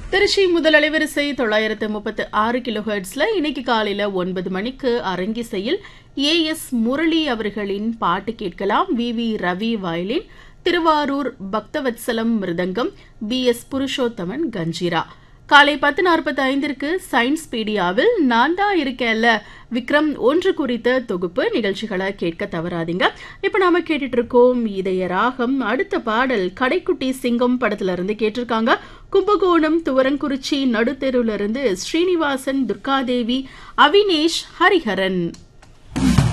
திருச்சி முதல் அலைவரிசை தொள்ளாயிரத்து முப்பத்து ஆறு கிலோஹெர்ட்ஸ்ல இன்னைக்கு காலையில ஒன்பது மணிக்கு அரங்கிசையில் ஏ எஸ் முரளி அவர்களின் பாட்டு கேட்கலாம் V V Ravi violin Thiruvarur Bhaktavatsalam mridangam B S Purushothaman kanjira காலை பத்து நாற்பத்தி ஐந்திற்கு சயின்ஸ் பீடியாவில் நான் தான் இருக்கேன்ல விக்ரம் ஒன்று குறித்த தொகுப்பு நிகழ்ச்சிகளை கேட்க தவறாதீங்க இப்போ நாம கேட்டுட்டு இருக்கோம் இதய ராகம் அடுத்த பாடல் கடைக்குட்டி சிங்கம் படத்துல இருந்து கேட்டிருக்காங்க கும்பகோணம் துவரங்குறிச்சி நடுத்தெருவுல இருந்து ஸ்ரீனிவாசன் துர்காதேவி அவினேஷ் ஹரிஹரன்